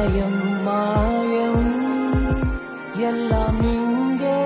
மாயம் மாயம் எல்லாம் இங்கே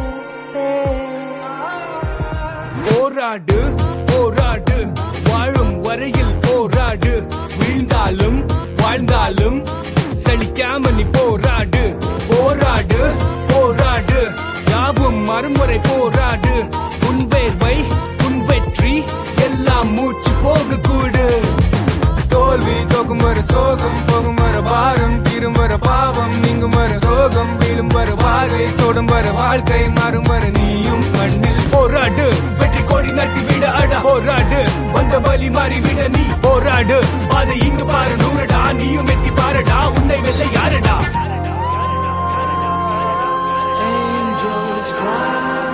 போராடு போராடு வாழும் வரையில் போராடு வீழ்ந்தாலும் வாழ்ந்தாலும் சலிக்காம நீ போராடு போராடு போராடு யாவும் மறுமுறை போராடு உன் வேர்வை உன் வெற்றி எல்லாம் மூச்சு போக கூடு தோல்வி தோக்கும் வர சோகம் போகும் வர பாரம் தீரும் வர பாவம் நீங்கும் வர ரோகம் வீழும் வர வாழ்க்கை சோடும் வர வாழ்க்கை மாறும் வர நீயும் மண்ணில் போராடு வெற்றி கோடி நட்டி விட அடா போராடு வந்த வழி மாறி விட நீ போராடு பாதை இங்கு பாரு நூறடா நீயும் எட்டி பாரடா உன்னை வெல்ல யாரடா Angels cry.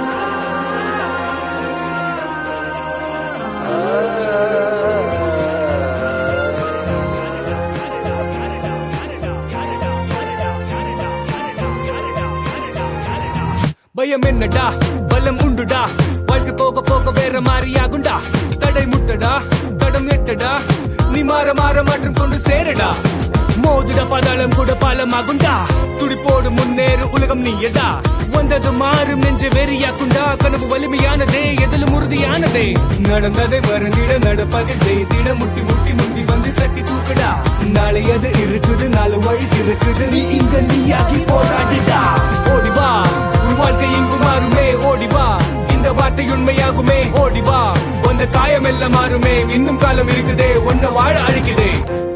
பயம் என்னடா பலம் உண்டுடா வாழ்க்கை போக போக வேற மாதிரி ஆகுண்டா தடை முட்டடா தடம் எட்டடா நீ மாற மாற மாற்றம் கொண்டு சேரடா மோதுட பாதாளம் கூட பாலமாகுண்டா துடிப்போடு முன்னேறு உலகம் நீயடா வந்தது மாறும் நெஞ்ச வெறியாக்குண்டா கனவு வலிமையானதே எதிலும் உறுதியானதே நடந்ததை மறந்திட நடப்பதை செய்திட முட்டி முட்டி முந்தி வந்து தட்டி தூக்குடா நாளை அது இருக்குது நாலு வழி இருக்குது நீ இங்க நீயாகி போராடுடா ஓடி வா உன் வாழ்க்கை இங்கு மாறுமே ஓடி வா இந்த வார்த்தை உண்மையாகுமே ஓடி வா வந்த காயம் எல்லாம் மாறுமே இன்னும் காலம் இருக்குதே உன்னை வாழ அழைக்குதே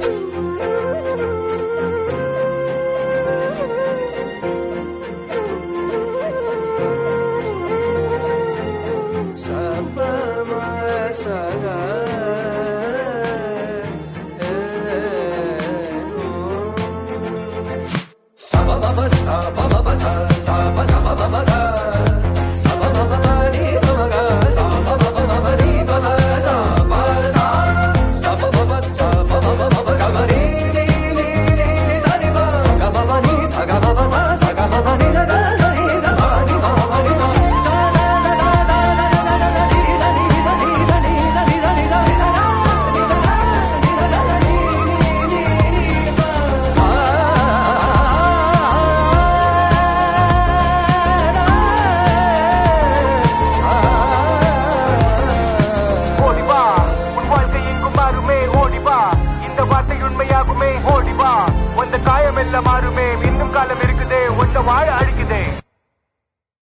ஓடி வா உன் வாழ்க்கை எங்கும் மாறுமே ஓடி வா இந்த வார்த்தை உண்மையாகுமே ஓடி வா வந்த காயம் எல்லாம் மாறுமே இன்னும் காலம் இருக்குதே உன்னை வாழ அழிக்குதே